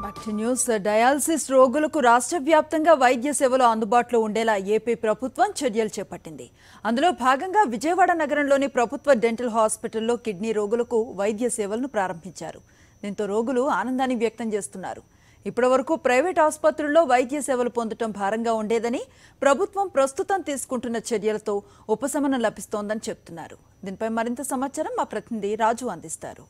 Back to news dialysis రోగులకు రాష్ట్ర వ్యాప్తంగా వైద్య సేవలు అందుబాటులో ఉండేలా ఏపీ ప్రభుత్వం చర్యలు చేపట్టింది అందులో భాగంగా విజయవాడ నగరంలోని ప్రభుత్వ డెంటల్ హాస్పిటల్లో కిడ్నీ రోగులకు వైద్య సేవలను ప్రారంభించారు దీంతో రోగులు ఆనందాన్ని వ్యక్తం చేస్తున్నారు ఇప్పటివరకు ప్రైవేట్ ఆసుపత్రుల్లో వైద్య సేవలు పొందటం భారంగా ఉండేదని ప్రభుత్వం ప్రస్తుతం తీసుకుంటున్న చర్యలతో ఉపశమనం లభిస్తోందని చెప్తున్నారు దీనిపై మరింత సమాచారం మా ప్రతినిధి రాజు అందిస్తారు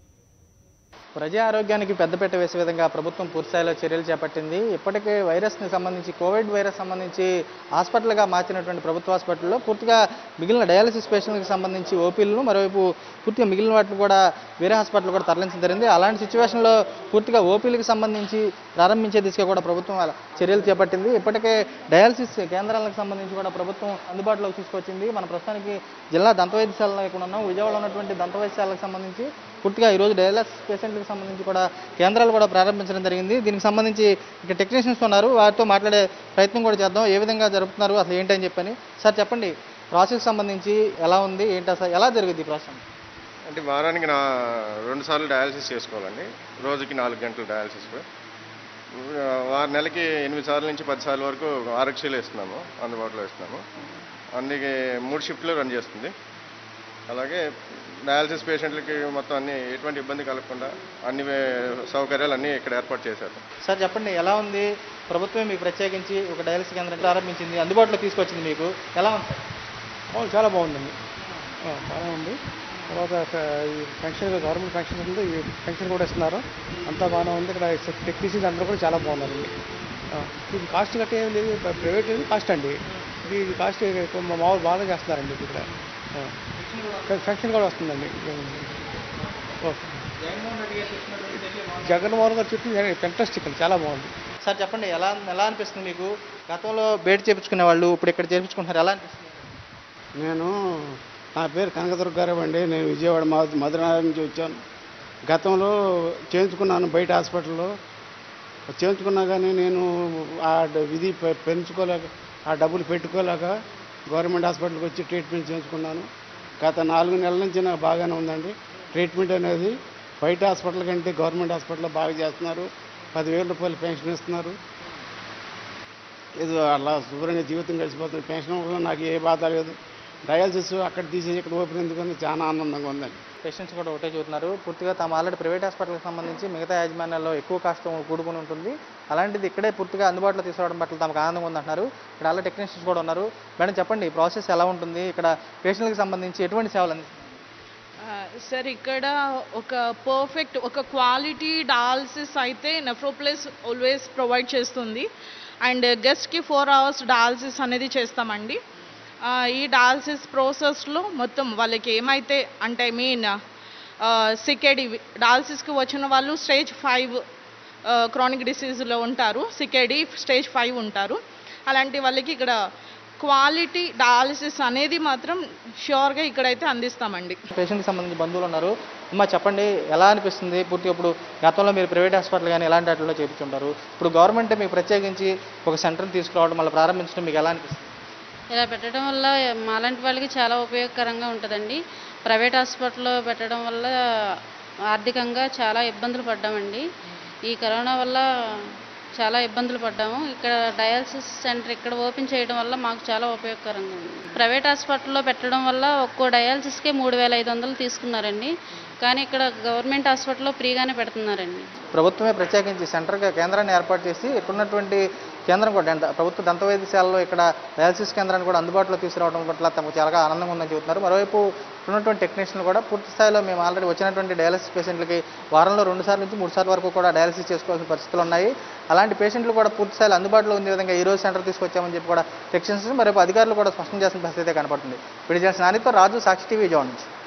ప్రజా ఆరోగ్యానికి పెద్దపీట వేసే విధంగా ప్రభుత్వం పూర్తిస్థాయిలో చర్యలు చేపట్టింది ఇప్పటికే వైరస్ని సంబంధించి కోవిడ్ వైరస్ సంబంధించి హాస్పిటల్గా మార్చినటువంటి ప్రభుత్వ హాస్పిటల్లో పూర్తిగా మిగిలిన డయాలసిస్ పేషెంట్లకు సంబంధించి ఓపీలను మరోవైపు పూర్తిగా మిగిలిన వాటిని కూడా వేరే హాస్పిటల్ కూడా తరలించడం జరిగింది అలాంటి సిచ్యువేషన్లో పూర్తిగా ఓపీలకు సంబంధించి ప్రారంభించే దిశగా కూడా ప్రభుత్వం అలా చర్యలు చేపట్టింది ఇప్పటికే డయాలసిస్ కేంద్రాలకు సంబంధించి కూడా ప్రభుత్వం అందుబాటులోకి తీసుకొచ్చింది మన ప్రస్తుతానికి జిల్లా దంత వైద్యశాలలో ఇక్కడ ఉన్నాం విజయవాడలో ఉన్నటువంటి దంత వైద్యశాలకు సంబంధించి పూర్తిగా ఈరోజు డయాలసిస్ పేషెంట్లకు సంబంధించి కూడా కేంద్రాలు కూడా ప్రారంభించడం జరిగింది దీనికి సంబంధించి ఇక్కడ టెక్నీషియన్స్ ఉన్నారు వారితో మాట్లాడే ప్రయత్నం కూడా చేద్దాం ఏ విధంగా జరుపుతున్నారు అసలు ఏంటని చెప్పని సార్ చెప్పండి ప్రాసెస్ సంబంధించి ఎలా ఉంది ఏంటి అసలు ఎలా జరుగుతుంది ఈ ప్రాసెస్ అంటే వారానికి నా రెండు సార్లు డయాలసిస్ చేసుకోవాలండి రోజుకి నాలుగు గంటలు డయాలసిస్ వారి నెలకి ఎనిమిది సార్లు నుంచి పది సార్లు వరకు ఆరక్షలు ఇస్తున్నాము అందుబాటులో ఇస్తున్నాము అన్ని మూడు షిఫ్ట్లు రన్ చేస్తుంది అలాగే డయాలసిస్ పేషెంట్లకి మొత్తం అన్ని ఎటువంటి ఇబ్బంది కలగకుండా అన్ని వే- సౌకర్యాలు అన్నీ ఇక్కడ ఏర్పాటు చేశారు సార్ చెప్పండి ఎలా ఉంది ప్రభుత్వం మీకు ప్రత్యేకించి ఒక డయాలసిస్ కేంద్రం ప్రారంభించింది అందుబాటులో తీసుకొచ్చింది మీకు ఎలా ఉంది సార్ అవును చాలా బాగుందండి ఆ, బాగానే ఉంది తర్వాత ఒక ఈ పెన్షన్ గవర్నమెంట్ పెన్షన్ ఉంది ఈ పెన్షన్ కూడా ఇస్తున్నారు అంతా బాగానే ఉంది ఇక్కడ టెక్నీషియన్స్ అందరూ కూడా చాలా బాగున్నారండి ఆ, ఇది కాస్ట్ గట్రా ఏం లేదు ప్ర- ప్రైవేట్ లేదు కాస్ట్ అండి ఇది ఇది కాస్ట్ ఎక్కువ మా మామూలు బాగా చేస్తున్నారండి ఇక్కడ ఆ. పె- పెన్షన్ కూడా వస్తుందండి ఓకే జగన్మోహన్ గారు చెప్పి ఫెంటాస్టిక్ అండి చాలా బాగుంది సార్ చెప్పండి ఎలా ఎలా అనిపిస్తుంది మీకు గతంలో బయట చేపించుకునే వాళ్ళు ఇప్పుడు ఇక్కడ చేపించుకుంటున్నారు ఎలా అనిపిస్తుంది నేను నా పేరు కనకదుర్గారావు అండి నేను విజయవాడ మధు మధురనగర్ నుంచి వచ్చాను గతంలో చేయించుకున్నాను బయట హాస్పిటల్లో చేయించుకున్నా కానీ నేను ఆ డ- విధి పె- పెంచుకోలేక ఆ డబ్బులు పెట్టుకోలేక గవర్నమెంట్ హాస్పిటల్కి వచ్చి ట్రీట్మెంట్ చేయించుకున్నాను గత నాలుగు నెలల నుంచి నాకు బాగానే ఉందండి ట్రీట్మెంట్ అనేది బయట హాస్పిటల్ కంటే గవర్నమెంట్ హాస్పిటల్లో బాగా చేస్తున్నారు పదివేల రూపాయలు పెన్షన్ ఇస్తున్నారు ఏదో అలా శుభ్రంగా జీవితం గడిచిపోతుంది పెన్షన్ వల్ల నాకు ఏ బాధ లేదు డయాలసిస్ అక్కడ తీసేసి ఇక్కడ ఓపెన్ ఎందుకని చాలా ఆనందంగా ఉందండి పేషెంట్స్ కూడా ఒకటే చూస్తున్నారు పూర్తిగా తాము ఆల్రెడీ ప్రైవేట్ హాస్పిటల్కి సంబంధించి మిగతా యాజమాన్యాల్లో ఎక్కువ కాస్ట్ కూడుకుని ఉంటుంది అలాంటిది ఇక్కడే పూర్తిగా అందుబాటులో తీసుకురావడం పట్ల తమకు ఆనందంగా ఉందంటున్నారు ఇక్కడ ఆల్రెడీ టెక్నీషియన్స్ కూడా ఉన్నారు మేడం చెప్పండి ఈ ప్రాసెస్ ఎలా ఉంటుంది ఇక్కడ పేషెంట్లకు సంబంధించి ఎటువంటి సేవలు అందిస్తున్నారు ఆ, సార్ ఇక్కడ ఒక పర్ఫెక్ట్ ఒక క్వాలిటీ డయాలసిస్ అయితే నెఫ్రోప్లేస్ ఆల్వేస్ ప్రొవైడ్ చేస్తుంది అండ్ గెస్ట్కి ఫోర్ అవర్స్ డయాలసిస్ అనేది చేస్తామండి ఆ, ఈ డయాలసిస్ ప్రాసెస్లో మొత్తం వాళ్ళకి ఏమైతే అంటే మీన్ సికెడి డయాలసిస్కి వచ్చిన వాళ్ళు స్టేజ్ ఫైవ్ క్రానిక్ డిసీజ్లో ఉంటారు సికెడి స్టేజ్ ఫైవ్ ఉంటారు అలాంటి వాళ్ళకి ఇక్కడ క్వాలిటీ డయాలసిస్ అనేది మాత్రం ష్యూర్గా ఇక్కడైతే అందిస్తామండి పేషెంట్కి సంబంధించి బంధువులు ఉన్నారు అమ్మా చెప్పండి ఎలా అనిపిస్తుంది పూర్తిగా ఇప్పుడు గతంలో మీరు ప్రైవేట్ హాస్పిటల్ కానీ ఎలాంటి వాటిలో చేయించుంటారు ఇప్పుడు గవర్నమెంట్ మీకు ప్రత్యేకించి ఒక సెంటర్ని తీసుకురావడం మళ్ళీ ప్రారంభించడం మీకు ఎలా అనిపిస్తుంది ఇలా పెట్టడం వల్ల మాలాంటి వాళ్ళకి చాలా ఉపయోగకరంగా ఉంటుందండి ప్రైవేట్ హాస్పిటల్లో పెట్టడం వల్ల ఆర్థికంగా చాలా ఇబ్బందులు పడ్డామండి ఈ కరోనా వల్ల చాలా ఇబ్బందులు పడ్డాము ఇక్కడ డయాలసిస్ సెంటర్ ఇక్కడ ఓపెన్ చేయడం వల్ల మాకు చాలా ఉపయోగకరంగా ఉంది ప్రైవేట్ హాస్పిటల్లో పెట్టడం వల్ల ఒక్కో డయాలసిస్కే మూడు వేల ఐదు వందలు తీసుకున్నారండి కానీ ఇక్కడ గవర్నమెంట్ హాస్పిటల్లో ఫ్రీగానే పెడుతున్నారండి ప్రభుత్వమే ప్రత్యేకించి సెంటర్గా కేంద్రాన్ని ఏర్పాటు చేసి ఇక్కడ ఉన్నటువంటి కేంద్రం కూడా దంత ప్రభుత్వ దంత వైద్యశాలలో ఇక్కడ డయాలసిస్ కేంద్రాన్ని కూడా అందుబాటులో తీసుకురావడం పట్ల తమకు చాలా ఆనందంగా ఉందని చెబుతున్నారు మరోవైపు ఇక్కడ ఉన్నటువంటి టెక్నీషియన్లు కూడా పూర్తి స్థాయిలో మేము ఆల్రెడీ వచ్చినటువంటి డయాలసిస్ పేషెంట్లకి వారంలో రెండు సార్లు నుంచి మూడు సార్లు వరకు కూడా డయాలసిస్ చేసుకోవాల్సిన పరిస్థితులు ఉన్నాయి అలాంటి పేషెంట్లు కూడా పూర్తి స్థాయిలో అందుబాటులో ఉండే విధంగా ఈ రోజు సెంటర్ తీసుకొచ్చామని చెప్పి కూడా టెక్నీషియన్స్ మరోవైపు అధికారులు కూడా స్పష్టం చేసిన పరిస్థితి అయితే కనపడుతుంది విడిజన్స్ నానితో రాజు సాక్షి టీవీ విజయవాడ నుంచి